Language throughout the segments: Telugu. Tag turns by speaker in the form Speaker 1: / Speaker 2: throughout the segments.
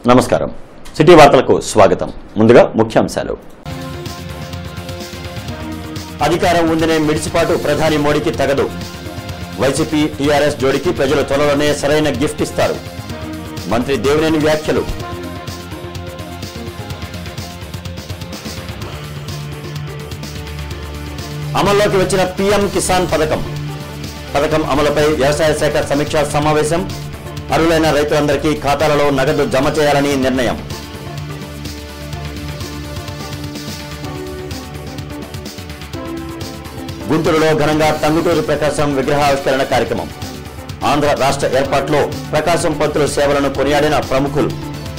Speaker 1: నమస్కారం సిటీ వార్తలకు స్వాగతం ముందుగా ముఖ్యాంశాలు అధికారం ఉందనే మిడిసిపాటు ప్రధాని మోడీకి తగదు వైసీపీ టీఆర్ఎస్ జోడికి ప్రజలు త్వరలోనే సరైన గిఫ్ట్ ఇస్తారు మంత్రి దేవినేని వ్యాఖ్యలు అమల్లోకి వచ్చిన పీఎం కిసాన్ పథకం పథకం అమలుపై వ్యవసాయ శాఖ సమీక్షా సమావేశం అర్హులైన రైతులందరికీ ఖాతాలలో నగదు జమ చేయాలని నిర్ణయం గుంటూరులో ఘనంగా టంగుటూరు ప్రకాశం విగ్రహావిష్కరణ కార్యక్రమం ఆంధ్ర రాష్ట్ర ఏర్పాట్లో ప్రకాశం పంతుల సేవలను కొనియాడిన ప్రముఖులు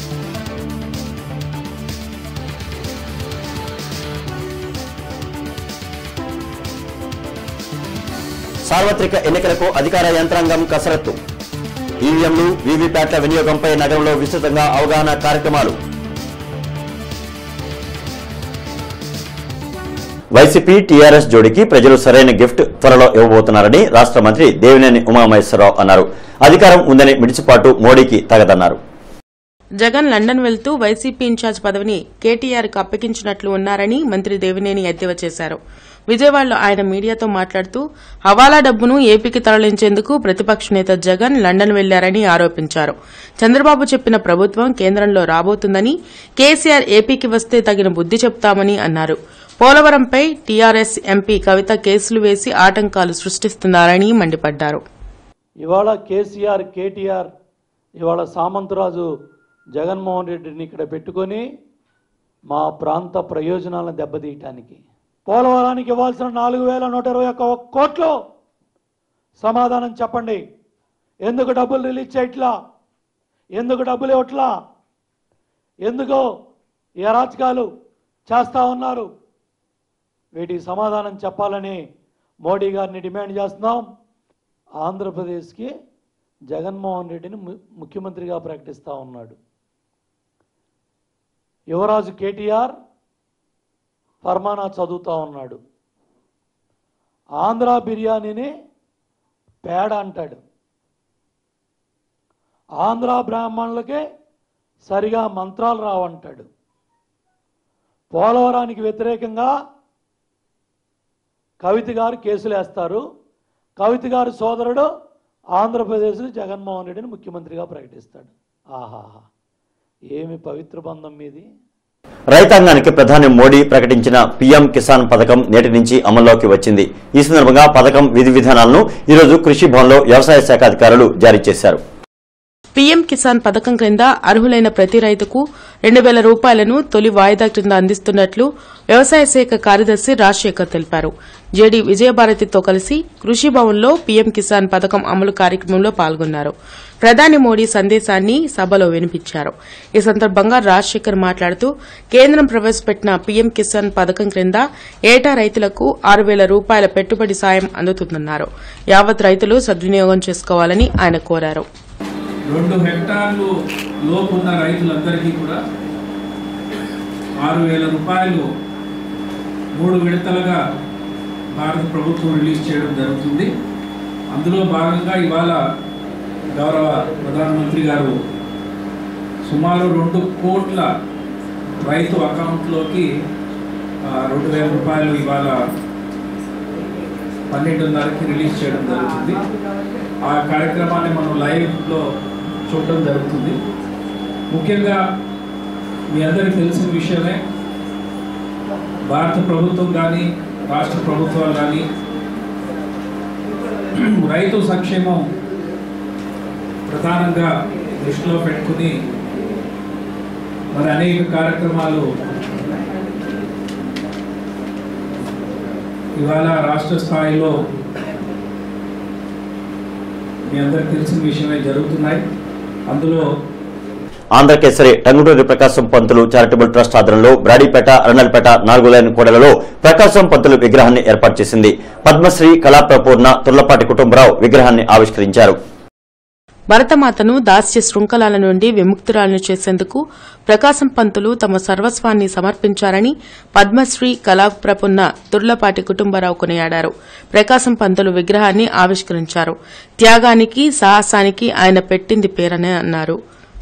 Speaker 1: సార్వత్రిక ఎన్నికలకు అధికార యంత్రాంగం కసరత్తు ఈవీఎంలు వీవీప్యాట్ల వినియోగంపై నగరంలో విస్తృతంగా అవగాహన కార్యక్రమాలు వైసీపీ టీఆర్ఎస్ జోడికి ప్రజలు సరైన గిఫ్ట్ త్వరలో ఇవ్వబోతున్నారని రాష్ట్ర మంత్రి దేవినేని ఉమామహేశ్వరరావు అన్నారు అధికారం ఉందని మిడిచిపాటు మోడీకి తగదన్నారు
Speaker 2: జగన్ లండన్ వెళ్తూ వైసీపీ ఇన్ఛార్జ్ పదవిని కేటీఆర్కు అప్పగించినట్లు ఉన్నారని మంత్రి దేవినేని ఎద్దేవా చేశారు విజయవాడలో ఆయన మీడియాతో మాట్లాడుతూ హవాలా డబ్బును ఏపీకి తరలించేందుకు ప్రతిపక్ష నేత జగన్ లండన్ వెళ్లారని ఆరోపించారు చంద్రబాబు చెప్పిన ప్రభుత్వం కేంద్రంలో రాబోతుందని కేసీఆర్ ఏపీకి వస్తే తగిన బుద్ది చెప్తామని అన్నారు పోలవరంపై టీఆర్ఎస్ ఎంపీ కవిత కేసులు వేసి ఆటంకాలు సృష్టిస్తున్నారని మండిపడ్డారు
Speaker 3: ఇవాళ కేసీఆర్ కేటీఆర్ ఇవాళ సామంతరాజు జగన్మోహన్ రెడ్డిని ఇక్కడ పెట్టుకొని మా ప్రాంత ప్రయోజనాలను దెబ్బతీయటానికి పోలవరానికి ఇవ్వాల్సిన నాలుగు వేల నూట ఇరవై ఒక్క కోట్లు సమాధానం చెప్పండి ఎందుకు డబ్బులు రిలీజ్ చేయట్లా ఎందుకు డబ్బులు ఇవ్వట్లా ఎందుకు ఈ అరాచకాలు చేస్తా ఉన్నారు వీటికి సమాధానం చెప్పాలని మోడీ గారిని డిమాండ్ చేస్తున్నాం ఆంధ్రప్రదేశ్కి జగన్మోహన్ రెడ్డిని ము- ముఖ్యమంత్రిగా ప్రకటిస్తూ ఉన్నాడు యువరాజు కేటీఆర్ ఫర్మానా చదువుతూ ఉన్నాడు ఆంధ్ర బిర్యానీని పేడ అంటాడు ఆంధ్ర బ్రాహ్మణులకి సరిగా మంత్రాలు రావంటాడు పోలవరానికి వ్యతిరేకంగా కవిత గారు కేసులు వేస్తారు కవిత గారి సోదరుడు ఆంధ్రప్రదేశ్ జగన్మోహన్ రెడ్డిని ముఖ్యమంత్రిగా ప్రకటిస్తాడు ఆహాహా ఏమి పవిత్ర బంధం మీది
Speaker 1: రైతాంగానికి ప్రధాని మోడీ ప్రకటించిన పీఎం కిసాన్ పథకం నేటి నుంచి అమల్లోకి వచ్చింది ఈ సందర్భంగా పథకం విధి విధానాలను ఈరోజు కృషి భవన్లో వ్యవసాయ శాఖ అధికారులు జారీ చేశారు
Speaker 2: పీఎం కిసాన్ పథకం క్రింద అర్హులైన ప్రతి రైతుకు రెండు వేల రూపాయలను తొలి వాయిదా క్రింద అందిస్తున్నట్లు వ్యవసాయ శాఖ కార్యదర్శి రాజశేఖర్ తెలిపారు జేడీ విజయభారతితో కలిసి కృషి భవన్లో పీఎం కిసాన్ పథకం అమలు కార్యక్రమంలో పాల్గొన్నారు ప్రధాని మోడీ సందేశాన్ని సభలో వినిపించారు ఈ సందర్భంగా రాజశేఖర్ మాట్లాడుతూ కేంద్రం ప్రవేశపెట్టిన పీఎం కిసాన్ పథకం క్రింద ఏటా రైతులకు ఆరు వేల రూపాయల పెట్టుబడి సాయం అందుతుందన్నారు యావత్ రైతులు సద్వినియోగం చేసుకోవాలని ఆయన కోరారు
Speaker 4: రెండు హెక్టార్లు లోపు ఉన్న రైతులందరికీ కూడా ఆరు వేల రూపాయలు మూడు విడతలుగా భారత ప్రభుత్వం రిలీజ్ చేయడం జరుగుతుంది అందులో భాగంగా ఇవాళ గౌరవ ప్రధానమంత్రి గారు సుమారు రెండు కోట్ల రైతు అకౌంట్లోకి ఆ, రెండు వేల రూపాయలు ఇవాళ పన్నెండున్నరకి రిలీజ్ చేయడం జరుగుతుంది ఆ కార్యక్రమాన్ని మనం లైవ్లో చూడడం జరుగుతుంది ముఖ్యంగా మీ అందరికీ తెలిసిన విషయమే భారత ప్రభుత్వం కానీ రాష్ట్ర ప్రభుత్వాలు కానీ రైతు సంక్షేమం ప్రధానంగా దృష్టిలో పెట్టుకుని మరి అనేక కార్యక్రమాలు ఇవాళ రాష్ట్ర స్థాయిలో మీ అందరికి తెలిసిన విషయమే జరుగుతున్నాయి అందులో
Speaker 1: ఆంధ్రకేసరి టంగుటూరి ప్రకాశం పంతులు చారిటబుల్ ట్రస్ట్ ఆధ్వర్యంలో బ్రాడీపేట అరణల్పేట నాలుగు లైన్ కూడలలో ప్రకాశం పంతులు విగ్రహాన్ని ఏర్పాటు చేసింది పద్మశ్రీ కళాప్రపూర్ణ తుర్లపాటి కుటుంబరావు విగ్రహాన్ని ఆవిష్కరించారు
Speaker 2: భరతమాతను దాస్య శృంఖలాల నుండి విముక్తురాలను చేసేందుకు ప్రకాశం పంతులు తమ సర్వస్వాన్ని సమర్పించారని పద్మశ్రీ కళాప్రపున్న తుర్లపాటి కుటుంబరావు కొనియాడారు ప్రకాశం పంతులు విగ్రహాన్ని ఆవిష్కరించారు త్యాగానికి సాహసానికి ఆయన పెట్టింది పేరని అన్నారు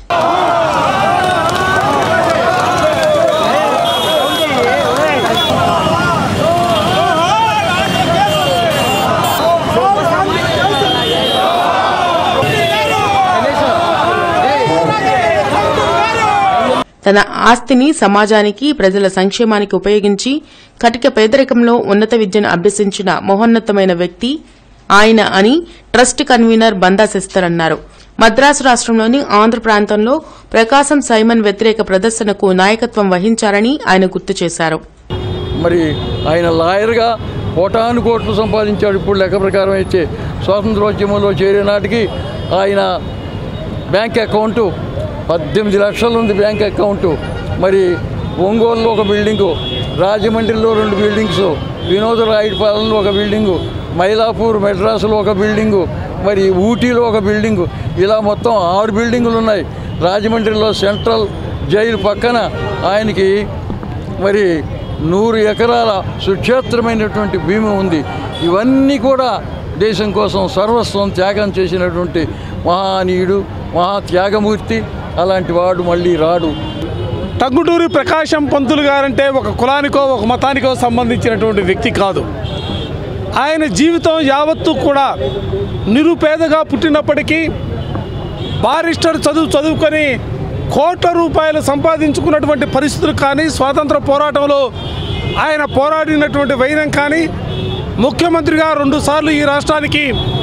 Speaker 2: తన ఆస్తిని సమాజానికి ప్రజల సంక్షేమానికి ఉపయోగించి కటిక పేదరికంలో ఉన్నత విద్యను అభ్యసించిన మహోన్నతమైన వ్యక్తి ఆయన అని ట్రస్ట్ కన్వీనర్ బందా సిస్తర్ అన్నారు మద్రాసు రాష్ట్రంలోని ఆంధ్ర ప్రాంతంలో ప్రకాశం సైమన్ వ్యతిరేక ప్రదర్శనకు నాయకత్వం వహించారని ఆయన గుర్తు చేశారు
Speaker 5: మరి ఆయన లాయర్గా కోటాను కోట్లు సంపాదించాడు ఇప్పుడు లెక్క ప్రకారం అయితే స్వాతంత్రోద్యమంలో చేరే నాటికి ఆయన బ్యాంక్ అకౌంటు పద్దెనిమిది లక్షలు ఉంది బ్యాంక్ అకౌంటు మరి ఒంగోలులో ఒక బిల్డింగు రాజమండ్రిలో రెండు బిల్డింగ్స్ వినోదరాయుడుపాలెంలో ఒక బిల్డింగు మైలాపూర్ మెడ్రాసులో ఒక బిల్డింగు మరి ఊటీలో ఒక బిల్డింగు ఇలా మొత్తం ఆరు బిల్డింగులు ఉన్నాయి రాజమండ్రిలో సెంట్రల్ జైలు పక్కన ఆయనకి మరి నూరు ఎకరాల సుక్షేత్రమైనటువంటి భూమి ఉంది ఇవన్నీ కూడా దేశం కోసం సర్వస్వం త్యాగం చేసినటువంటి మహానీయుడు మహా త్యాగమూర్తి అలాంటి వాడు మళ్ళీ రాడు
Speaker 6: టంగుటూరి ప్రకాశం పంతులు గారంటే ఒక కులానికో ఒక మతానికో సంబంధించినటువంటి వ్యక్తి కాదు ఆయన జీవితం యావత్తు కూడా నిరుపేదగా పుట్టినప్పటికీ బారిస్టర్ చదువు చదువుకొని కోట్ల రూపాయలు సంపాదించుకున్నటువంటి పరిస్థితులు కానీ స్వాతంత్ర పోరాటంలో ఆయన పోరాడినటువంటి వైనం కానీ ముఖ్యమంత్రిగా రెండుసార్లు ఈ రాష్ట్రానికి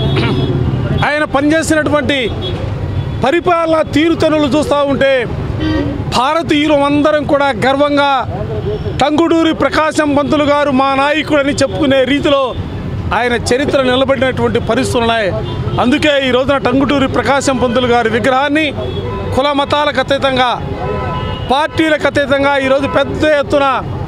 Speaker 6: ఆయన పనిచేసినటువంటి పరిపాలన తీరుతెనులు చూస్తూ ఉంటే భారతీయులు అందరం కూడా గర్వంగా టంగుడూరి ప్రకాశం పంతులు గారు మా నాయకుడని చెప్పుకునే రీతిలో ఆయన చరిత్ర నిలబడినటువంటి పరిస్థితులు ఉన్నాయి అందుకే ఈ రోజున టంగుటూరి ప్రకాశం పంతులు గారి విగ్రహాన్ని కుల మతాలకు అతీతంగా పార్టీలకు అతీతంగా ఈరోజు పెద్ద ఎత్తున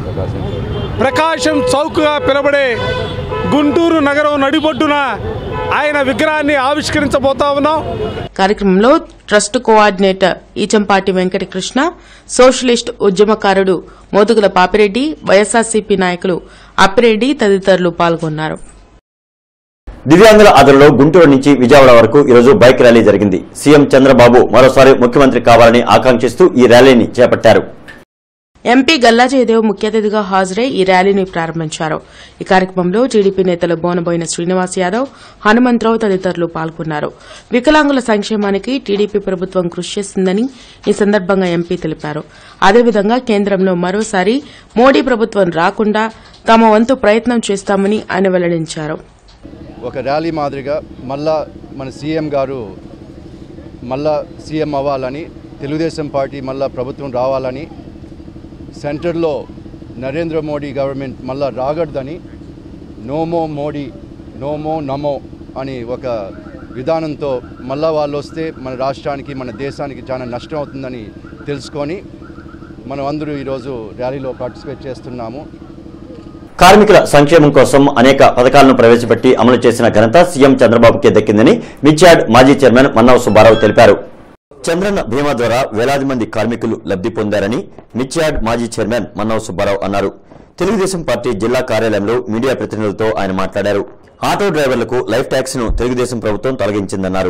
Speaker 6: ప్రకాశం చౌక్గా పిలబడే గుంటూరు నగరం నడిబొడ్డున ఆయన విగ్రహాన్ని ఆవిష్కరించబోతా ఉన్నాం
Speaker 2: కార్యక్రమంలో trust coordinator Eechampati Venkatakrishna socialist ఉద్యమకారుడు మోదుగుల పాపిరెడ్డి వైఎస్ఆర్సీపీ నాయకులు అప్పిరెడ్డి తదితరులు పాల్గొన్నారు
Speaker 1: దివ్యాంగుల ఆదరణలో గుంటూరు నుంచి విజయవాడ వరకు ఈరోజు బైక్ ర్యాలీ జరిగింది సీఎం చంద్రబాబు మరోసారి ముఖ్యమంత్రి కావాలని ఆకాంక్షిస్తూ ఈ ర్యాలీని చేపట్టారు
Speaker 2: ఎంపీ గల్లా జయదేవ్ ముఖ్య అతిథిగా హాజరై ఈ ర్యాలీని ప్రారంభించారు ఈ కార్యక్రమంలో టీడీపీ నేతలు బోనబోయిన శ్రీనివాస్ యాదవ్ హనుమంతరావు తదితరులు పాల్గొన్నారు వికలాంగుల సంక్షేమానికి టీడీపీ ప్రభుత్వం కృషి చేస్తుందని ఈ సందర్భంగా ఎంపీ తెలిపారు అదేవిధంగా కేంద్రంలో మరోసారి మోడీ ప్రభుత్వం రాకుండా తమ వంతు ప్రయత్నం చేస్తామని ఆయన వెల్లడించారు
Speaker 7: ఒక ర్యాలీ మాదిరిగా మళ్ళా మన సీఎం గారు మళ్ళా సీఎం అవ్వాలని తెలుగుదేశం పార్టీ మళ్ళా ప్రభుత్వం రావాలని సెంటర్లో నరేంద్ర మోడీ గవర్నమెంట్ మళ్ళా రాగడదని నోమో మోడీ నోమో నమో అని ఒక విధానంతో మళ్ళా వాళ్ళు వస్తే మన రాష్ట్రానికి మన దేశానికి చాలా నష్టం అవుతుందని తెలుసుకొని మనం అందరూ ఈరోజు ర్యాలీలో పార్టిసిపేట్ చేస్తున్నాము
Speaker 1: కార్మికుల సంక్షేమం కోసం అనేక పథకాలను ప్రవేశపెట్టి అమలు చేసిన ఘనత సీఎం చంద్రబాబుకే దక్కిందని మిర్చాడ్ మాజీ చైర్మన్ మన్నావ్ సుబ్బారావు తెలిపారు చంద్రన్న బీమా ద్వారా వేలాది మంది కార్మికులు లబ్ధి పొందారని మిర్చాడ్ మాజీ చైర్మన్ మన్నావ్ సుబ్బారావు అన్నారు తెలుగుదేశం పార్టీ జిల్లా కార్యాలయంలో మీడియా ప్రతినిధులతో ఆయన మాట్లాడారు ఆటో డ్రైవర్లకు లైఫ్ ట్యాక్స్ ను తెలుగుదేశం ప్రభుత్వం తొలగించిందన్నారు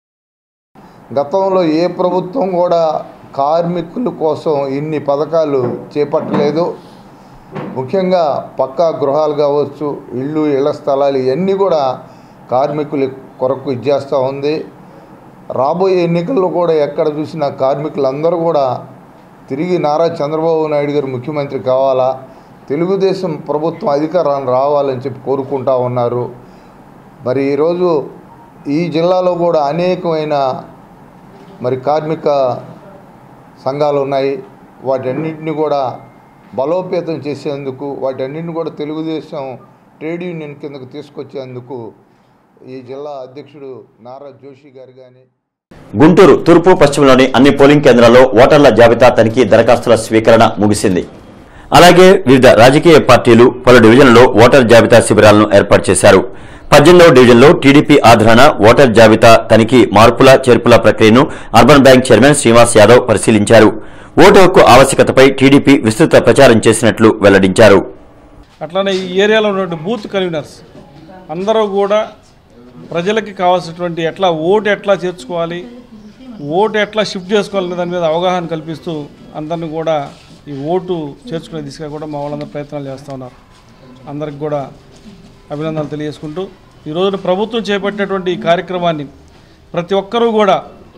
Speaker 8: గతంలో ఏ ప్రభుత్వం కూడా కార్మికుల కోసం ఇన్ని పథకాలు చేపట్టలేదు ముఖ్యంగా పక్కా గృహాలు కావచ్చు ఇళ్ళు ఇళ్ల స్థలాలు ఇవన్నీ కూడా కార్మికుల కొరకు ఇచ్చేస్తూ ఉంది రాబోయే ఎన్నికల్లో కూడా ఎక్కడ చూసినా కార్మికులందరూ కూడా తిరిగి నారా చంద్రబాబు నాయుడు గారు ముఖ్యమంత్రి కావాలా తెలుగుదేశం ప్రభుత్వం అధికారాన్ని రావాలని చెప్పి కోరుకుంటా ఉన్నారు మరి ఈరోజు ఈ జిల్లాలో కూడా అనేకమైన మరి కార్మిక సంఘాలు ఉన్నాయి వాటన్నింటినీ కూడా బలోపేతం చేసేందుకు వాటన్నింటిని కూడా తెలుగుదేశం ట్రేడ్ యూనియన్ కిందకు తీసుకొచ్చేందుకు ఈ జిల్లా అధ్యక్షుడు నారా జోషి గారు కానీ
Speaker 1: గుంటూరు తూర్పు పశ్చిమలోని అన్ని పోలింగ్ కేంద్రాల్లో ఓటర్ల జాబితా తనిఖీ దరఖాస్తుల స్వీకరణ ముగిసింది అలాగే వివిధ రాజకీయ పార్టీలు పలు డివిజన్లలో ఓటర్ జాబితా శిబిరాలను ఏర్పాటు చేశారు పద్దెనిమిదవ డివిజన్లో టీడీపీ ఆధారణ ఓటర్ జాబితా తనిఖీ మార్పుల చేర్పుల ప్రక్రియను urban bank chairman Srinivas Yadav పరిశీలించారు ఓటు హక్కు ఆవశ్యకతపై టీడీపీ విస్తృత ప్రచారం చేసినట్లు వెల్లడించారు
Speaker 9: అట్లానే ఈ ఏరియాలో ఉన్నటువంటి బూత్ కన్వీనర్స్ అందరూ కూడా ప్రజలకి కావాల్సినటువంటి ఎట్లా ఓటు ఎట్లా చేర్చుకోవాలి ఓటు ఎట్లా షిఫ్ట్ చేసుకోవాలనే దాని మీద అవగాహన కల్పిస్తూ అందరిని కూడా ఈ ఓటు చేర్చుకునే దిశగా కూడా మా వాళ్ళందరూ ప్రయత్నాలు చేస్తూ ఉన్నారు అందరికి కూడా అభినందనలు తెలియజేసుకుంటూ ఈ రోజున ప్రభుత్వం చేపట్టినటువంటి ఈ కార్యక్రమాన్ని ప్రతి ఒక్కరూ కూడా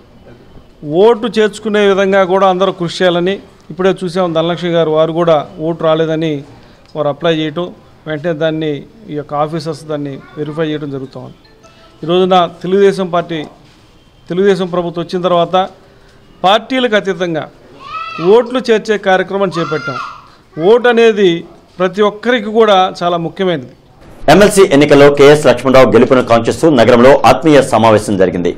Speaker 9: ఓటు చేర్చుకునే విధంగా కూడా అందరూ కృషి చేయాలని ఇప్పుడే చూసాం ధనలక్ష్మి గారు వారు కూడా ఓటు రాలేదని వారు అప్లై చేయటం వెంటనే దాన్ని ఈ యొక్క ఆఫీసర్స్ దాన్ని వెరిఫై చేయడం జరుగుతూ ఉంది ఈ రోజున తెలుగుదేశం పార్టీ తెలుగుదేశం ప్రభుత్వం వచ్చిన తర్వాత పార్టీలకు అతీతంగా ఓట్లు చేర్చే కార్యక్రమం చేపట్టాం ఓటు అనేది ప్రతి ఒక్కరికి కూడా చాలా ముఖ్యమైనది
Speaker 1: ఎమ్మెల్సీ ఎన్నికల్లో కేఎస్ లక్ష్మణరావు గెలుపును కాంక్షిస్తూ నగరంలో ఆత్మీయ సమావేశం జరిగింది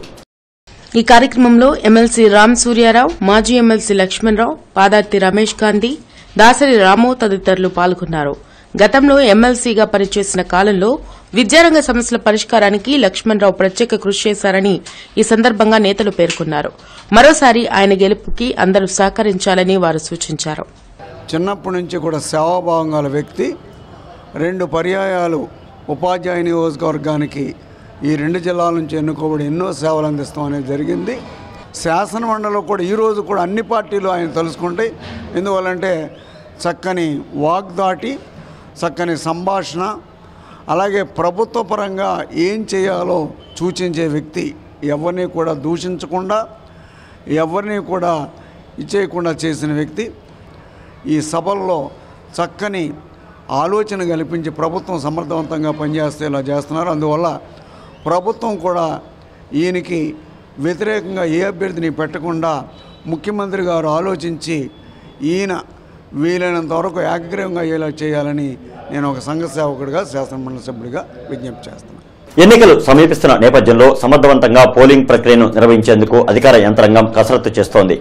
Speaker 2: ఈ కార్యక్రమంలో ఎమ్మెల్సీ రామ్ సూర్యారావు మాజీ ఎమ్మెల్సీ లక్ష్మణరావు పాదార్తి రమేష్ గాంధీ దాసరి రాము తదితరులు పాల్గొన్నారు గతంలో ఎమ్మెల్సీగా పనిచేసిన కాలంలో విద్యారంగ సమస్యల పరిష్కారానికి లక్ష్మణరావు ప్రత్యేక కృషి చేశారని ఈ సందర్భంగా నేతలు పేర్కొన్నారు మరోసారి ఆయన గెలుపుకి అందరూ సహకరించాలని వారు సూచించారు
Speaker 10: చిన్నప్పటి నుంచి కూడా సేవాభావం గల వ్యక్తి రెండు పర్యాయాలు ఉపాధ్యాయ నియోజకవర్గానికి ఈ రెండు జిల్లాల నుంచి ఎన్నుకోబడి ఎన్నో సేవలు అందిస్తాం అనేది జరిగింది శాసనమండలిలో కూడా ఈరోజు కూడా అన్ని పార్టీలు ఆయన తెలుసుకుంటాయి ఎందువల్లంటే చక్కని వాగ్దాటి చక్కని సంభాషణ అలాగే ప్రభుత్వ పరంగా ఏం చేయాలో సూచించే వ్యక్తి ఎవరిని కూడా దూషించకుండా ఎవరిని కూడా ఇచ్చేయకుండా చేసిన వ్యక్తి ఈ సభల్లో చక్కని ఆలోచన కల్పించి ప్రభుత్వం సమర్థవంతంగా పనిచేస్తే ఇలా చేస్తున్నారు అందువల్ల ప్రభుత్వం కూడా ఈయనకి వ్యతిరేకంగా ఏ అభ్యర్థిని పెట్టకుండా ముఖ్యమంత్రి గారు ఆలోచించి ఈయన వీలైనంత వరకు ఏకగ్రీవంగా అయ్యేలా చేయాలని నేను ఒక సంఘ సేవకుడిగా శాసనమండలి సభ్యుడిగా విజ్ఞప్తి చేస్తున్నాను
Speaker 1: ఎన్నికలు సమీపిస్తున్న నేపథ్యంలో సమర్థవంతంగా పోలింగ్ ప్రక్రియను నిర్వహించేందుకు అధికార యంత్రాంగం కసరత్తు చేస్తోంది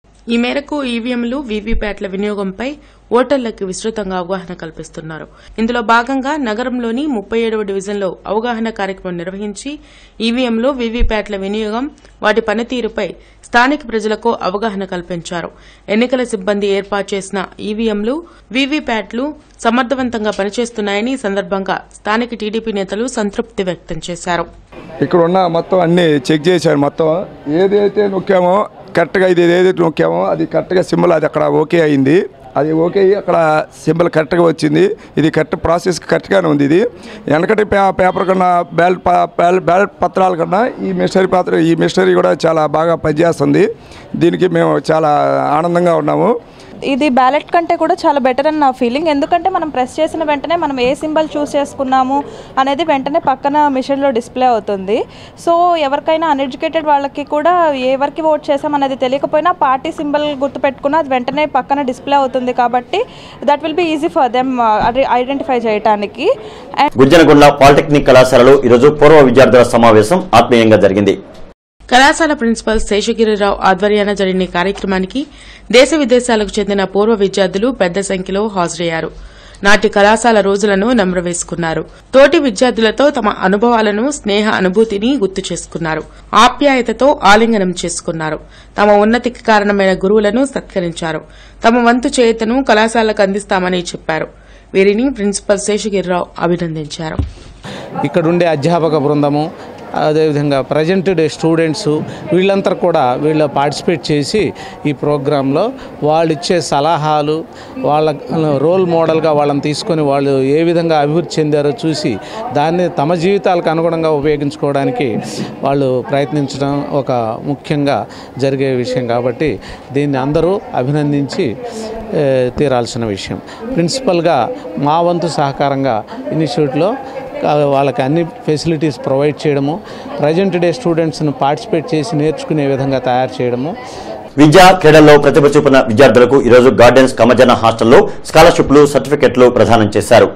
Speaker 2: ఈ మేరకు ఈవీఎంలు వీవీప్యాట్ల వినియోగంపై ఓటర్లకు విస్తృతంగా అవగాహన కల్పిస్తున్నారు ఇందులో భాగంగా నగరంలోని ముప్పై ఏడవ డివిజన్లో అవగాహన కార్యక్రమం నిర్వహించి ఈవీఎంలు వీవీప్యాట్ల వినియోగం వాటి పనితీరుపై స్థానిక ప్రజలకు అవగాహన కల్పించారు ఎన్నికల సిబ్బంది ఏర్పాటు చేసిన ఈవీఎంలు వీవీప్యాట్లు సమర్థవంతంగా పనిచేస్తున్నాయని ఈ సందర్భంగా స్థానిక టీడీపీ నేతలు సంతృప్తి వ్యక్తం చేశారు
Speaker 11: ఇక్కడ ఉన్న మొత్తం అన్ని చెక్ చేశారు మొత్తం ఏదైతే నొక్కామో కరెక్ట్గా ఇది ఏదైతే నొక్కామో అది కరెక్ట్గా సింబల్ అది అక్కడ ఓకే అయింది అది ఓకే అయ్యి అక్కడ సింబల్ కరెక్ట్గా వచ్చింది ఇది కరెక్ట్ ప్రాసెస్ కరెక్ట్గానే ఉంది ఇది వెనకటి పే పేపర్ కన్నా బ్యాలెట్ ప- బ్యాలెట్ బ్యాలెట్ పత్రాల కన్నా ఈ మిషనరీ పాత్ర ఈ మిషనరీ కూడా చాలా బాగా పనిచేస్తుంది దీనికి మేము చాలా ఆనందంగా ఉన్నాము
Speaker 12: ఇది బ్యాలెట్ కంటే కూడా చాలా బెటర్ అని నా ఫీలింగ్ ఎందుకంటే మనం ప్రెస్ చేసిన వెంటనే మనం ఏ సింబల్ చూస్ చేసుకున్నాము అనేది వెంటనే పక్కన మిషన్లో డిస్ప్లే అవుతుంది సో ఎవరికైనా అన్ఎడ్యుకేటెడ్ వాళ్ళకి కూడా ఎవరికి ఓట్ చేసాం అనేది తెలియకపోయినా పార్టీ సింబల్ గుర్తుపెట్టుకున్న అది వెంటనే పక్కన డిస్ప్లే అవుతుంది కాబట్టి that will be easy for them identify చేయడానికి అండ్
Speaker 1: గుజ్జనగుండ పాలిటెక్నిక్ కళాశాలలో ఈరోజు పూర్వ విద్యార్థుల సమావేశం ఆత్మీయంగా జరిగింది
Speaker 2: కళాశాల ప్రిన్సిపల్ శేషగిరిరావు ఆధ్వర్యాన జరిగిన ఈ కార్యక్రమానికి దేశ విదేశాలకు చెందిన పూర్వ విద్యార్థులు పెద్ద సంఖ్యలో హాజరయ్యారు నాటి కళాశాల రోజులను నమ్రవేసుకున్నారు తోటి విద్యార్థులతో తమ అనుభవాలను స్నేహ అనుభూతిని గుర్తు చేసుకున్నారు ఆప్యాయతతో ఆలింగనం చేసుకున్నారు తమ ఉన్నతికి కారణమైన గురువులను సత్కరించారు తమ వంతు చేతను కళాశాలకు అందిస్తామని చెప్పారు వీరిని ప్రిన్సిపల్ శేషగిరిరావు అభినందించారు
Speaker 13: ఇక్కడ ఉండే అధ్యాపక బృందము అదేవిధంగా ప్రజెంట్ డే స్టూడెంట్స్ వీళ్ళంతా కూడా వీళ్ళు పార్టిసిపేట్ చేసి ఈ ప్రోగ్రాంలో వాళ్ళు ఇచ్చే సలహాలు వాళ్ళ రోల్ మోడల్గా వాళ్ళని తీసుకొని వాళ్ళు ఏ విధంగా అభివృద్ధి చెందారో చూసి దాన్ని తమ జీవితాలకు అనుగుణంగా ఉపయోగించుకోవడానికి వాళ్ళు ప్రయత్నించడం ఒక ముఖ్యంగా జరిగే విషయం కాబట్టి దీన్ని అందరూ అభినందించి ఏ, తీరాల్సిన విషయం ప్రిన్సిపల్గా మా వంతు సహకారంగా ఇన్స్టిట్యూట్లో కా- వాళ్ళకి అన్ని ఫెసిలిటీస్ ప్రొవైడ్ చేయడము ప్రజెంట్ డే స్టూడెంట్స్ను పార్టిసిపేట్ చేసి నేర్చుకునే విధంగా తయారు చేయడము
Speaker 1: విద్యా క్రీడల్లో ప్రతిభ చూపిన విద్యార్థులకు ఈరోజు గార్డెన్స్ కమజన హాస్టల్లో స్కాలర్షిప్లు సర్టిఫికెట్లు ప్రదానం చేశారు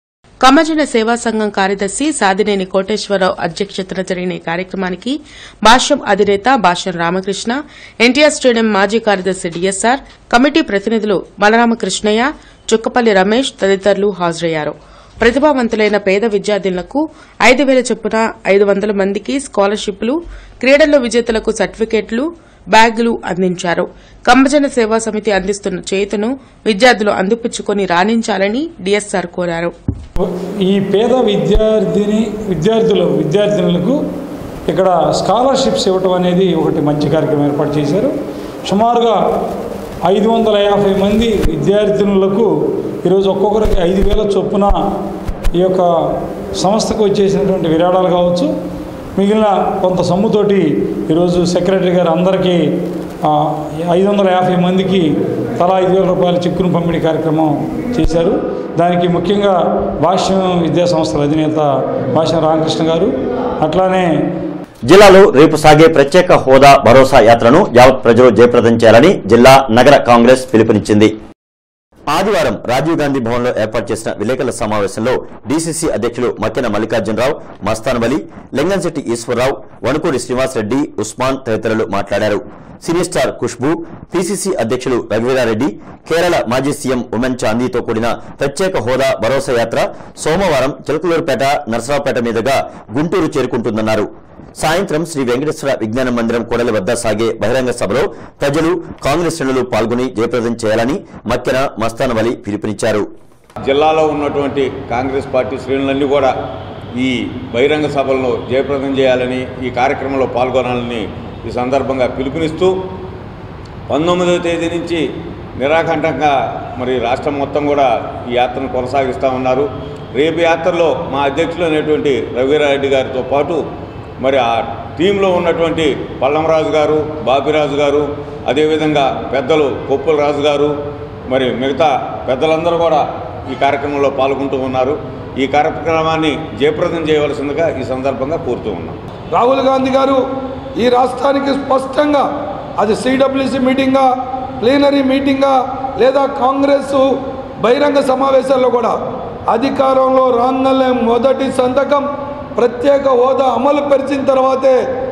Speaker 2: కమజన సేవా సంఘం కార్యదర్శి సాదినేని కోటేశ్వరరావు అధ్యక్షతన జరిగిన ఈ కార్యక్రమానికి భాష్యం అధినేత భాష్యం రామకృష్ణ ఎన్టీఆర్ స్టేడియం మాజీ కార్యదర్శి డిఎస్ఆర్ కమిటీ ప్రతినిధులు బలరామకృష్ణయ్య చుక్కపల్లి రమేష్ తదితరులు హాజరయ్యారు ప్రతిభావంతులైన పేద విద్యార్థులకు ఐదు వేల చొప్పున ఐదు వందల మందికి స్కాలర్షిప్లు క్రీడల్లో విజేతలకు సర్టిఫికెట్లు బ్యాగులు అందించారు కంబజన సేవా సమితి అందిస్తున్న చేతును విద్యార్థులు అందిపుచ్చుకొని రాణించాలని డిఎస్ఆర్ కోరారు
Speaker 14: ఈ పేద విద్యార్థిని విద్యార్థులు విద్యార్థినులకు ఇక్కడ స్కాలర్షిప్స్ ఇవ్వటం అనేది ఒకటి మంచి కార్యక్రమం ఏర్పాటు చేశారు సుమారుగా ఐదు వందల యాభై మంది విద్యార్థినులకు ఈరోజు ఒక్కొక్కరికి ఐదు వేల చొప్పున ఈ యొక్క సంస్థకు వచ్చేసినటువంటి విరాళాలు కావచ్చు మిగిలిన కొంత సొమ్ముతోటి ఈరోజు సెక్రటరీ గారు అందరికీ ఐదు వందల యాభై మందికి తలా ఐదు వేల రూపాయల చెక్కును పంపిణీ కార్యక్రమం చేశారు దానికి ముఖ్యంగా భాష్యం విద్యా సంస్థల అధినేత భాష్యం రామకృష్ణ గారు అట్లానే
Speaker 1: జిల్లాలో రేపు సాగే ప్రత్యేక హోదా భరోసా యాత్రను యావత్ ప్రజలు జయప్రదం చేయాలని జిల్లా నగర కాంగ్రెస్ పిలుపునిచ్చింది ఆదివారం రాజీవ్ గాంధీ భవన్లో ఏర్పాటు చేసిన విలేకరుల సమావేశంలో డీసీసీ అధ్యక్షులు మక్కెన మల్లికార్జునరావు మస్తాన్ వలి లింగంశెట్టి ఈశ్వరరావు వణుకూరి శ్రీనివాసరెడ్డి ఉస్మాన్ తదితరులు మాట్లాడారు సీనియర్ స్టార్ ఖుష్బు పీసీసీ అధ్యక్షులు రఘువీరారెడ్డి కేరళ మాజీ సీఎం ఉమెన్ చాందీతో కూడిన ప్రత్యేక హోదా భరోసా యాత్ర సోమవారం చిలకలూరుపేట నరసరావుపేట మీదుగా గుంటూరు చేరుకుంటుందన్నారు సాయంత్రం శ్రీ వెంకటేశ్వర విజ్ఞాన మందిరం కూడలి వద్ద సాగే బహిరంగ సభలో ప్రజలు కాంగ్రెస్ శ్రేణులు పాల్గొని జయప్రదం చేయాలని మక్కెన మస్తాన్ వలి పిలుపునిచ్చారు
Speaker 15: జిల్లాలో ఉన్నటువంటి కాంగ్రెస్ పార్టీ శ్రేణులన్నీ కూడా ఈ బహిరంగ సభలను జయప్రదం చేయాలని ఈ కార్యక్రమంలో పాల్గొనాలని ఈ సందర్భంగా పిలుపునిస్తూ పంతొమ్మిదవ తేదీ నుంచి నిరాకంఠంగా మరి రాష్ట్రం మొత్తం కూడా ఈ యాత్రను కొనసాగిస్తూ ఉన్నారు రేపు యాత్రలో మా అధ్యక్షులు అనేటువంటి రఘువీరారెడ్డి గారితో పాటు మరి ఆ టీంలో ఉన్నటువంటి పల్లంరాజు గారు బాపిరాజు గారు అదేవిధంగా పెద్దలు కొప్పుల రాజు గారు మరి మిగతా పెద్దలందరూ కూడా ఈ కార్యక్రమంలో పాల్గొంటూ ఉన్నారు ఈ కార్యక్రమాన్ని జయప్రదం చేయవలసిందిగా ఈ సందర్భంగా కోరుతూ ఉన్నాం
Speaker 16: రాహుల్ గాంధీ గారు ఈ రాష్ట్రానికి స్పష్టంగా అది సిడబ్ల్యూసి మీటింగా ప్లీనరీ మీటింగా లేదా కాంగ్రెస్ బహిరంగ సమావేశాల్లో కూడా అధికారంలో రాగానే మొదటి సంతకం ప్రత్యేక హోదా అమలు పరిచిన తర్వాతే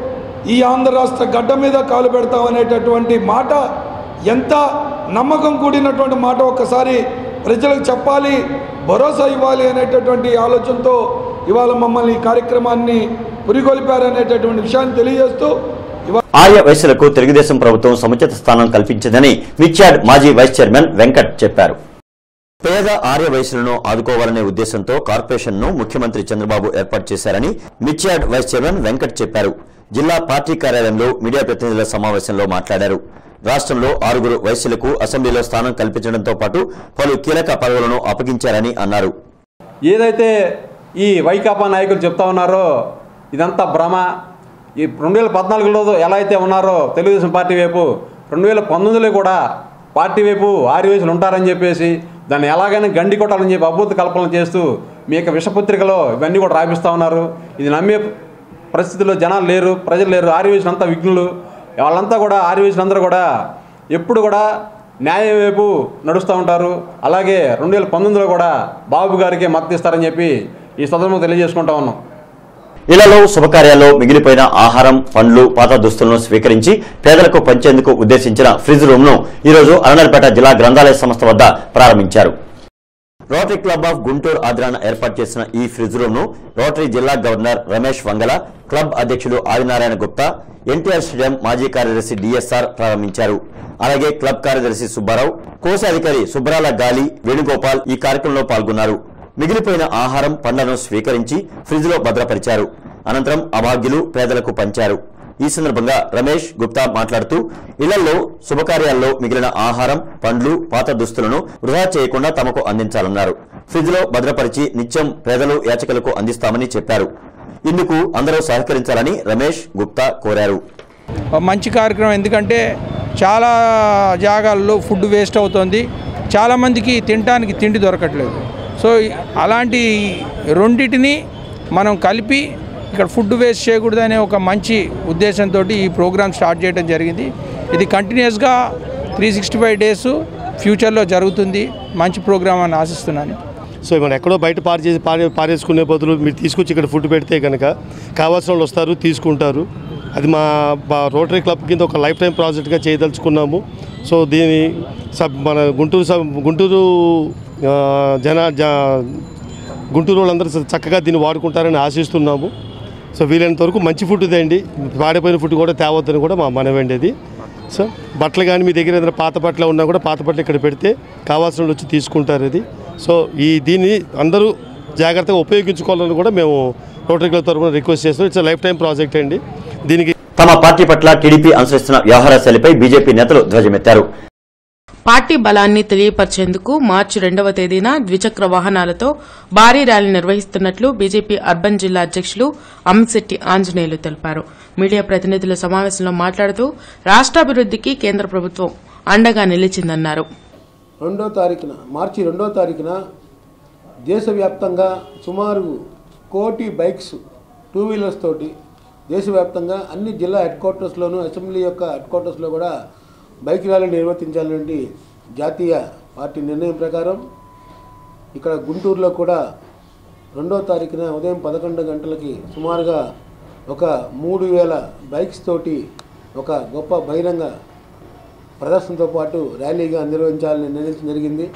Speaker 16: ఈ ఆంధ్ర రాష్ట్ర గడ్డ మీద కాలు పెడతామనేటటువంటి మాట ఎంత నమ్మకం కూడినటువంటి మాట ఒక్కసారి ప్రజలకు చెప్పాలి భరోసా ఇవ్వాలి అనేటటువంటి ఆలోచనతో ఇవాళ మమ్మల్ని ఈ కార్యక్రమాన్ని పురిగొల్పారనేటటువంటి విషయాన్ని తెలియజేస్తూ
Speaker 1: ఆర్య వయసులకు తెలుగుదేశం ప్రభుత్వం సముచిత స్థానం కల్పించిందని మిర్చాడ్ మాజీ వైస్ చైర్మన్ వెంకట్ చెప్పారు పేద ఆర్య వయసులను ఆదుకోవాలనే ఉద్దేశంతో కార్పొరేషన్ ను ముఖ్యమంత్రి చంద్రబాబు ఏర్పాటు చేశారని మిర్చాడ్ వైస్ చైర్మన్ వెంకట్ చెప్పారు జిల్లా పార్టీ కార్యాలయంలో మీడియా ప్రతినిధుల సమావేశంలో మాట్లాడారు రాష్ట్రంలో ఆరుగురు వైశ్యులకు అసెంబ్లీలో స్థానం కల్పించడంతో పాటు పలు కీలక పదవులను అప్పగించారని అన్నారు
Speaker 17: ఏదైతే ఈ వైకాపా నాయకులు చెప్తా ఉన్నారో ఇదంతా భ్రమ ఈ రెండు వేల పద్నాలుగులో ఎలా అయితే ఉన్నారో తెలుగుదేశం పార్టీ వైపు రెండు వేల పంతొమ్మిదిలో కూడా పార్టీ వైపు ఆర్యవేసులు ఉంటారని చెప్పేసి దాన్ని ఎలాగైనా గండి కొట్టాలని చెప్పి అభూత కల్పనలు చేస్తూ మీ యొక్క విషపత్రికలో ఇవన్నీ కూడా రాపిస్తూ ఉన్నారు ఇది నమ్మే పరిస్థితుల్లో జనాలు లేరు ప్రజలు లేరు ఆర్యవేసులు అంతా విఘ్నులు వాళ్ళంతా కూడా ఆర్యవేసులు అందరూ కూడా ఎప్పుడు కూడా న్యాయం వైపు నడుస్తూ ఉంటారు అలాగే రెండు వేల పంతొమ్మిదిలో కూడా బాబు గారికి మద్దతు ఇస్తారని చెప్పి ఈ సందర్భంగా తెలియజేసుకుంటా ఉన్నాం
Speaker 1: ఇళ్లలో శుభకార్యాల్లో మిగిలిపోయిన ఆహారం పండ్లు పాత దుస్తులను స్వీకరించి పేదలకు పంచేందుకు ఉద్దేశించిన ఫ్రిడ్జ్ రూమ్ ను ఈరోజు అరణల్పేట జిల్లా గ్రంథాలయ సంస్థ వద్ద ప్రారంభించారు రోటరీ క్లబ్ ఆఫ్ గుంటూరు ఆధ్రాన ఏర్పాటు చేసిన ఈ ఫ్రిడ్జ్ రూమ్ ను రోటరీ జిల్లా గవర్నర్ రమేష్ వంగల క్లబ్ అధ్యక్షులు ఆదినారాయణ గుప్తా ఎన్టీఆర్ స్టేడియం మాజీ కార్యదర్శి డిఎస్ఆర్ ప్రారంభించారు అలాగే క్లబ్ కార్యదర్శి సుబ్బారావు కోశాధికారి సుబ్రాల గాలి వేణుగోపాల్ ఈ కార్యక్రమంలో పాల్గొన్నారు మిగిలిపోయిన ఆహారం పండ్లను స్వీకరించి ఫ్రిడ్జ్ లో భద్రపరిచారు అనంతరం అభాగ్యులు పేదలకు పంచారు ఈ సందర్భంగా రమేష్ గుప్తా మాట్లాడుతూ ఇళ్లలో శుభకార్యాల్లో మిగిలిన ఆహారం పండ్లు పాత దుస్తులను వృధా చేయకుండా తమకు అందించాలన్నారు ఫ్రిడ్జ్ లో భద్రపరిచి నిత్యం పేదలు యాచకులకు అందిస్తామని చెప్పారు ఇందుకు అందరూ సహకరించాలని రమేష్ గుప్తా కోరారు
Speaker 18: మంచి కార్యక్రమం ఎందుకంటే చాలా జాగాల్లో ఫుడ్ వేస్ట్ అవుతుంది చాలామందికి తినడానికి తిండి దొరకట్లేదు సో అలాంటి రెండిటిని మనం కలిపి ఇక్కడ ఫుడ్ వేస్ట్ చేయకూడదనే ఒక మంచి ఉద్దేశంతో ఈ ప్రోగ్రామ్ స్టార్ట్ చేయడం జరిగింది ఇది కంటిన్యూస్గా త్రీ సిక్స్టీ ఫైవ్ డేస్ ఫ్యూచర్లో జరుగుతుంది మంచి ప్రోగ్రామ్ అని ఆశిస్తున్నాను
Speaker 19: సో మనం ఎక్కడో బయట పారు చేసి పారే పారేసుకునే బదులు మీరు తీసుకొచ్చి ఇక్కడ ఫుడ్ పెడితే కనుక కావాల్సిన వాళ్ళు వస్తారు తీసుకుంటారు అది మా మా రోటరీ క్లబ్ కింద ఒక లైఫ్ టైం ప్రాజెక్ట్గా చేయదలుచుకున్నాము సో దీని సబ్ మన గుంటూరు సబ్ గుంటూరు ఆ, జన జ గుంటూరు వాళ్ళందరూ చక్కగా దీన్ని వాడుకుంటారని ఆశిస్తున్నాము సో వీలైనంత వరకు మంచి ఫుడ్ తేండి పాడైపోయిన ఫుడ్ కూడా తేవద్దని కూడా మా మనవండి అది సో బట్టలు కానీ మీ దగ్గర ఏదైనా పాత బట్టలు ఉన్నా కూడా పాత బట్టలు ఇక్కడ పెడితే కావాల్సిన వాళ్ళు వచ్చి తీసుకుంటారు అది సో ఈ దీన్ని అందరూ జాగ్రత్తగా ఉపయోగించుకోవాలని కూడా మేము రోటరీ క్లబ్ తరఫున రిక్వెస్ట్ చేస్తున్నాం ఇట్స్ లైఫ్ టైం ప్రాజెక్ట్ అండి దీనికి
Speaker 1: తమ పార్టీ పట్ల టీడీపీ అనుసరిస్తున్న వ్యవహార శైలిపై బీజేపీ నేతలు ధ్వజమెత్తారు
Speaker 2: పార్టీ బలాన్ని తెలియపరిచేందుకు మార్చి రెండవ తేదీన ద్విచక్ర వాహనాలతో భారీ ర్యాలీ నిర్వహిస్తున్నట్లు బీజేపీ అర్బన్ జిల్లా అధ్యక్షులు అమిత్శెట్టి ఆంజనేయులు తెలిపారు మీడియా ప్రతినిధుల సమావేశంలో మాట్లాడుతూ రాష్ట్రాభివృద్దికి కేంద్ర ప్రభుత్వం అండగా నిలిచిందన్నారు
Speaker 20: రెండో తారీఖున మార్చి రెండో తారీఖున దేశవ్యాప్తంగా సుమారు కోటి బైక్స్ టూ వీలర్స్ తోటి దేశవ్యాప్తంగా అన్ని జిల్లా హెడ్ క్వార్టర్స్లోనూ అసెంబ్లీ యొక్క హెడ్ క్వార్టర్స్లో కూడా బైక్ ర్యాలీ నిర్వర్తించాలనేది జాతీయ పార్టీ నిర్ణయం ప్రకారం ఇక్కడ గుంటూరులో కూడా రెండో తారీఖున ఉదయం పదకొండు గంటలకి సుమారుగా ఒక మూడు వేల బైక్స్ తోటి ఒక గొప్ప బహిరంగ ప్రదర్శనతో పాటు ర్యాలీగా నిర్వహించాలని నిర్ణయించడం జరిగింది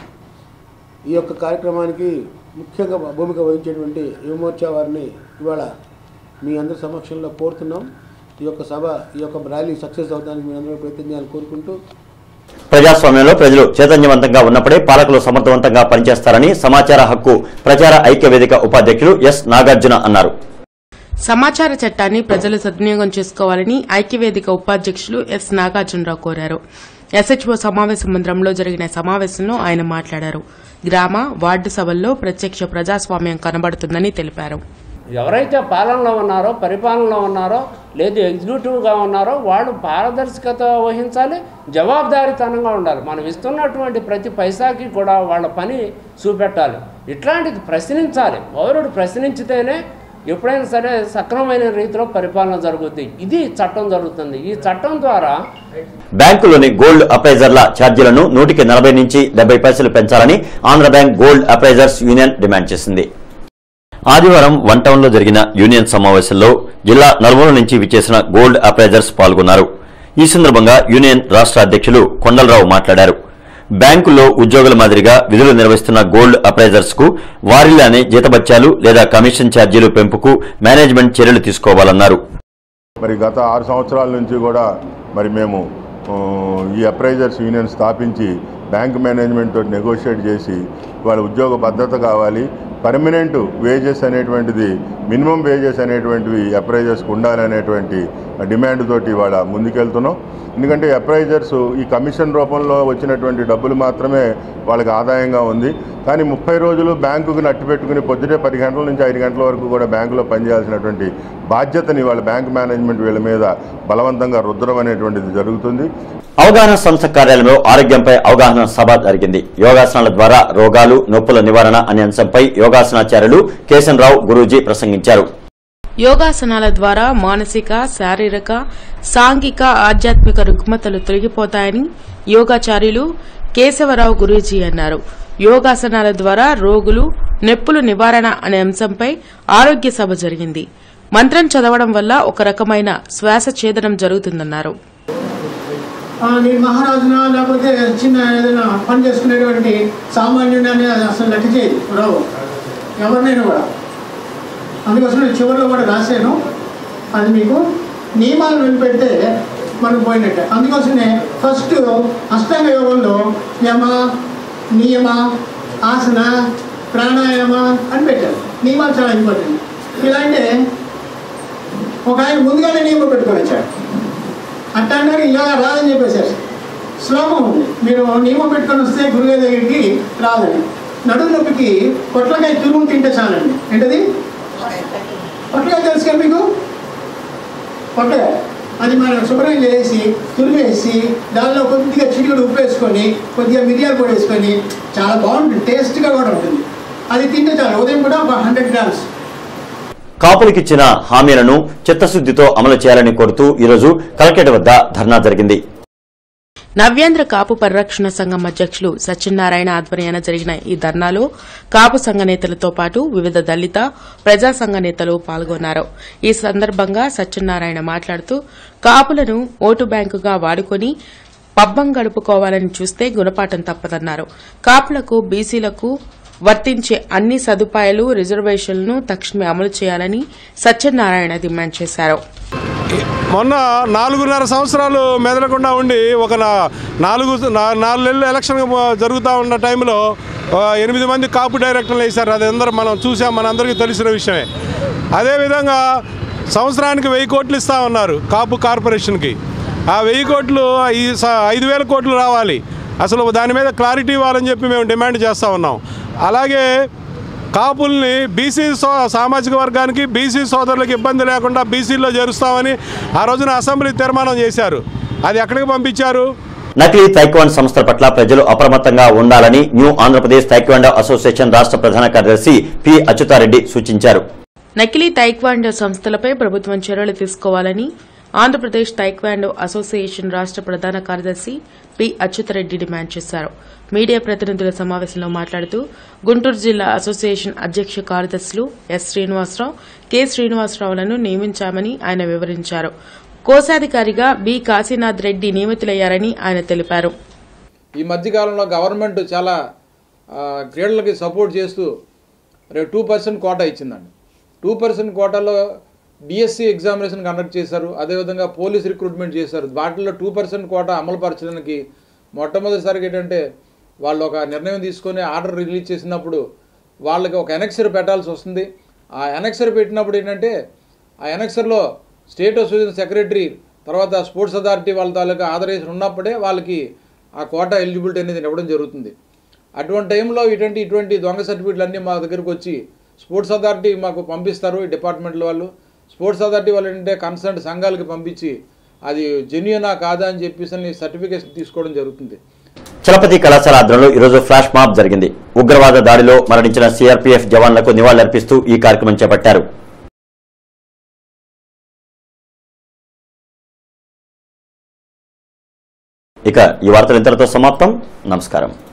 Speaker 20: ఈ యొక్క కార్యక్రమానికి ముఖ్యంగా భూమిక వహించేటువంటి యువమోర్చా వారిని ఇవాళ మీ అందరి సమక్షంలో కోరుతున్నాం ఈ యొక్క సభ ఈ యొక్క ర్యాలీ సక్సెస్ అవడానికి మీ అందరూ ప్రయత్నం చేయాలని కోరుకుంటూ
Speaker 1: ప్రజాస్వామ్యంలో ప్రజలు చైతన్యవంతంగా ఉన్నప్పుడే పాలకులు సమర్థవంతంగా పనిచేస్తారని సమాచార హక్కు ప్రచార ఐక్య వేదిక ఉపాధ్యక్షులు ఎస్ నాగార్జున అన్నారు
Speaker 2: సమాచార చట్టాన్ని ప్రజలు సద్వినియోగం చేసుకోవాలని ఐక్యవేదిక ఉపాధ్యక్షులు ఎస్ నాగార్జునరావు కోరారు ఎస్హెచ్ఓ సమావేశ మందిరంలో జరిగిన సమావేశంలో ఆయన మాట్లాడారు గ్రామ వార్డు సభల్లో ప్రత్యక్ష ప్రజాస్వామ్యం కనబడుతుందని తెలిపారు
Speaker 21: ఎవరైతే పాలనలో ఉన్నారో పరిపాలనలో ఉన్నారో లేదు ఎగ్జిక్యూటివ్గా ఉన్నారో వాళ్ళు పారదర్శకత వహించాలి జవాబుదారీతనంగా ఉండాలి మనం ఇస్తున్నటువంటి ప్రతి పైసాకి కూడా వాళ్ళ పని చూపెట్టాలి ఇట్లాంటిది ప్రశ్నించాలి పౌరుడు ప్రశ్నించితేనే ఎప్పుడైనా సరే సక్రమమైన రీతిలో పరిపాలన జరుగుద్ది ఇది చట్టం జరుగుతుంది ఈ చట్టం ద్వారా
Speaker 1: బ్యాంకులోని గోల్డ్ అప్రైజర్ల ఛార్జీలను నూటికి నలభై నుంచి డెబ్బై పైసలు పెంచాలని Andhra bank gold appraisers union demand చేసింది ఆదివారం వన్ టౌన్ లో జరిగిన యూనియన్ సమావేశంలో జిల్లా నలుమూల నుంచి విచ్చేసిన గోల్డ్ అప్రైజర్స్ పాల్గొన్నారు ఈ సందర్భంగా యూనియన్ రాష్ట్ర అధ్యక్షులు కొండలరావు మాట్లాడారు బ్యాంకుల్లో ఉద్యోగుల మాదిరిగా విధులు నిర్వహిస్తున్న గోల్డ్ అప్రైజర్స్ కు వారిలానే జీతబత్యాలు లేదా కమిషన్ ఛార్జీలు పెంపుకు మేనేజ్మెంట్ చర్యలు తీసుకోవాలన్నారు
Speaker 22: మరి గత ఆరు సంవత్సరాల నుంచి కూడా మరి మేము ఆ, ఈ అప్రైజర్స్ యూనియన్ స్థాపించి బ్యాంక్ మేనేజ్మెంట్ తోటి నెగోషియేట్ చేసి వాళ్ళ ఉద్యోగ భద్రత కావాలి పర్మనెంట్ వేజెస్ అనేటువంటిది మినిమం వేజెస్ అనేటువంటివి అప్రైజర్స్కి ఉండాలనేటువంటి డిమాండ్ తోటి వాళ్ళ ముందుకెళ్తున్నాం ఎందుకంటే అప్రైజర్స్ ఈ కమిషన్ రూపంలో వచ్చినటువంటి డబ్బులు మాత్రమే వాళ్ళకి ఆదాయంగా ఉంది కానీ ముప్పై రోజులు బ్యాంకుకు నట్టు పెట్టుకుని పొద్దుటే పది గంటల నుంచి ఐదు గంటల వరకు కూడా బ్యాంకులో పనిచేయాల్సినటువంటి బాధ్యతని వాళ్ళ బ్యాంక్ మేనేజ్మెంట్ వీళ్ళ మీద బలవంతంగా రుద్దడం అనేటువంటిది జరుగుతుంది
Speaker 1: అవగాహన సంస్థ కార్యాలయంలో ఆరోగ్యంపై అవగాహన సభ జరిగింది యోగాసనాల ద్వారా రోగాలు నొప్పుల నివారణ అనే అంశంపై యోగాసనాచార్యులు కేశన్ రావు గురూజీ ప్రసంగించారు
Speaker 2: యోగాసనాల ద్వారా మానసిక శారీరక సాంఘిక ఆధ్యాత్మిక రుగ్మతలు తొలగిపోతాయని యోగాచార్యులు కేశవరావు గురూజీ అన్నారు యోగాసనాల ద్వారా రోగులు నొప్పులు నివారణ అనే అంశంపై ఆరోగ్య సభ జరిగింది మంత్రం చదవడం వల్ల ఒక రకమైన శ్వాస ఛేదనం జరుగుతుందన్నారు
Speaker 23: ఆ, నేను మహారాజునా లేకపోతే చిన్న ఏదైనా పని చేసుకునేటువంటి సామాన్యుడు అనేది అసలు లెక్క చేయదు రావు ఎవరినైనా కూడా అందుకోసం నేను చివరిలో కూడా రాశాను అది మీకు నియమాలు వెళ్ళిపెడితే మనకు పోయినట్టే అందుకోసమే ఫస్ట్ అష్టాంగ యోగంలో యమ నియమ ఆసన ప్రాణాయామ అని పెట్టారు నియమాలు చాలా ఇంపార్టెంట్ ఇలా అంటే ఒక ఆయన ముందుగానే నియమం పెట్టుకొని వచ్చాడు అట్టాంటే ఇలా రాదని చెప్పేశారు శ్లోకం ఉంది మీరు నియమం పెట్టుకొని వస్తే గురుగారి దగ్గరికి రాదని నడుము నొప్పికి పొట్లకాయ తురుము తింటే చాలండి ఏంటది పొట్లకాయ తెలుసు కదా మీకు పొట్లకాయ అది మనం శుభ్రం చేసి తురిమేసి దానిలో కొద్దిగా చిటికడు ఉప్పు వేసుకొని కొద్దిగా మిరియాలు పొడి వేసుకొని చాలా బాగుంటుంది టేస్ట్గా కూడా ఉంటుంది అది తింటే చాలు ఉదయం కూడా ఒక హండ్రెడ్ గ్రామ్స్
Speaker 1: కాపులకిచ్చిన హామీలను చిత్తశుద్దితో అమలు చేయాలని కోరుతూ ఈరోజు కలెక్టరేట్ వద్ద ధర్నా జరిగింది
Speaker 2: నవ్యాంధ్ర కాపు పరిరక్షణ సంఘం అధ్యక్షులు సత్యనారాయణ ఆధ్వర్యాన జరిగిన ఈ ధర్నాలో కాపు సంఘ నేతలతో పాటు వివిధ దళిత ప్రజా సంఘ నేతలు పాల్గొన్నారు ఈ సందర్భంగా సత్యనారాయణ మాట్లాడుతూ కాపులను ఓటు బ్యాంకుగా వాడుకొని పబ్బం గడుపుకోవాలని చూస్తే గుణపాఠం తప్పదన్నారు కాపులకు బీసీలకు వర్తించే అన్ని సదుపాయాలు రిజర్వేషన్లను తక్షణమే అమలు చేయాలని సత్యనారాయణ డిమాండ్ చేశారు
Speaker 6: మొన్న నాలుగున్నర సంవత్సరాలు మెదలకుండా ఉండి ఒక నా- నాలుగు నా- నాలుగు నెలలు ఎలక్షన్ జరుగుతూ ఉన్న టైంలో ఆ, ఎనిమిది మంది కాపు డైరెక్టర్లు వేశారు అది అందరూ మనం చూసాం మనందరికీ తెలిసిన విషయమే అదేవిధంగా సంవత్సరానికి వెయ్యి కోట్లు ఇస్తా ఉన్నారు కాపు కార్పొరేషన్కి ఆ వెయ్యి కోట్లు ఈ స- ఐదు వేల కోట్లు రావాలి అసలు దాని మీద క్లారిటీ ఇవ్వాలని చెప్పి మేము డిమాండ్ చేస్తూ ఉన్నాం అలాగే కాపుల్ని బీసీ సో సామాజిక వర్గానికి బీసీ సోదరులకు ఇబ్బంది లేకుండా బీసీలో చేరుస్తామని ఆ రోజున అసెంబ్లీ తీర్మానం చేశారు అది ఎక్కడికి పంపించారు
Speaker 1: నకిలీ తైక్వాండ్ సంస్థల పట్ల ప్రజలు అప్రమత్తంగా ఉండాలని న్యూ ఆంధ్రప్రదేశ్ తైక్వాండో అసోసియేషన్ రాష్ట్ర ప్రధాన కార్యదర్శి పి అచ్యుతారెడ్డి సూచించారు
Speaker 2: నకిలీ తైక్వాండో సంస్థలపై ప్రభుత్వం చర్యలు తీసుకోవాలని ఆంధ్రప్రదేశ్ తైక్వాండో అసోసియేషన్ రాష్ట్ర ప్రధాన కార్యదర్శి పి అచ్యుతరెడ్డి డిమాండ్ చేశారు మీడియా ప్రతినిధుల సమావేశంలో మాట్లాడుతూ గుంటూరు జిల్లా అసోసియేషన్ అధ్యక్ష కార్యదర్శులు ఎస్ శ్రీనివాసరావు కె శ్రీనివాసరావులను నియమించామని ఆయన వివరించారు కోశాధికారిగా బి కాశీనాథ్ రెడ్డి నియమితులయ్యారని ఆయన తెలిపారు
Speaker 18: ఈ మధ్యకాలంలో గవర్నమెంట్ చాలా ఆ, క్రీడలకి సపోర్ట్ చేస్తూ రేపు టూ పర్సెంట్ కోటా ఇచ్చిందండి టూ పర్సెంట్ కోటాలో డిఎస్సి ఎగ్జామినేషన్ కండక్ట్ చేశారు అదేవిధంగా పోలీస్ రిక్రూట్మెంట్ చేశారు వాటిల్లో టూ పర్సెంట్ కోటా అమలు పరచడానికి మొట్టమొదటిసారిగా ఏంటంటే వాళ్ళు ఒక నిర్ణయం తీసుకొని ఆర్డర్ రిలీజ్ చేసినప్పుడు వాళ్ళకి ఒక ఎనెక్సర్ పెట్టాల్సి వస్తుంది ఆ ఎనెక్సర్ పెట్టినప్పుడు ఏంటంటే ఆ ఎనెక్సర్లో స్టేట్ అసోసియేషన్ సెక్రటరీ తర్వాత స్పోర్ట్స్ అథారిటీ వాళ్ళ తాలూకా ఆథరైజేషన్ ఉన్నప్పుడే వాళ్ళకి ఆ కోటా ఎలిజిబిలిటీ అనేది ఇవ్వడం జరుగుతుంది అటువంటి టైంలో ఇటువంటి ఇటువంటి దొంగ సర్టిఫికెట్లు అన్నీ మా దగ్గరకు వచ్చి స్పోర్ట్స్ అథారిటీ మాకు పంపిస్తారు ఈ డిపార్ట్మెంట్లో వాళ్ళు స్పోర్ట్స్ అథారిటీ వాళ్ళు ఏంటంటే కన్సర్న్ సంఘాలకి పంపించి అది జెన్యునా కాదా అని చెప్పేసి సర్టిఫికేషన్ తీసుకోవడం జరుగుతుంది
Speaker 1: చలపతి కళాశాల ఆధ్వర్యంలో ఈరోజు ఫ్లాష్ మాబ్ జరిగింది ఉగ్రవాద దాడిలో మరణించిన సీఆర్పీఎఫ్ జవాన్లకు నివాళులర్పిస్తూ ఈ కార్యక్రమం చేపట్టారు ఇక ఈ వార్తలు ఇంతటితో సమాప్తం నమస్కారం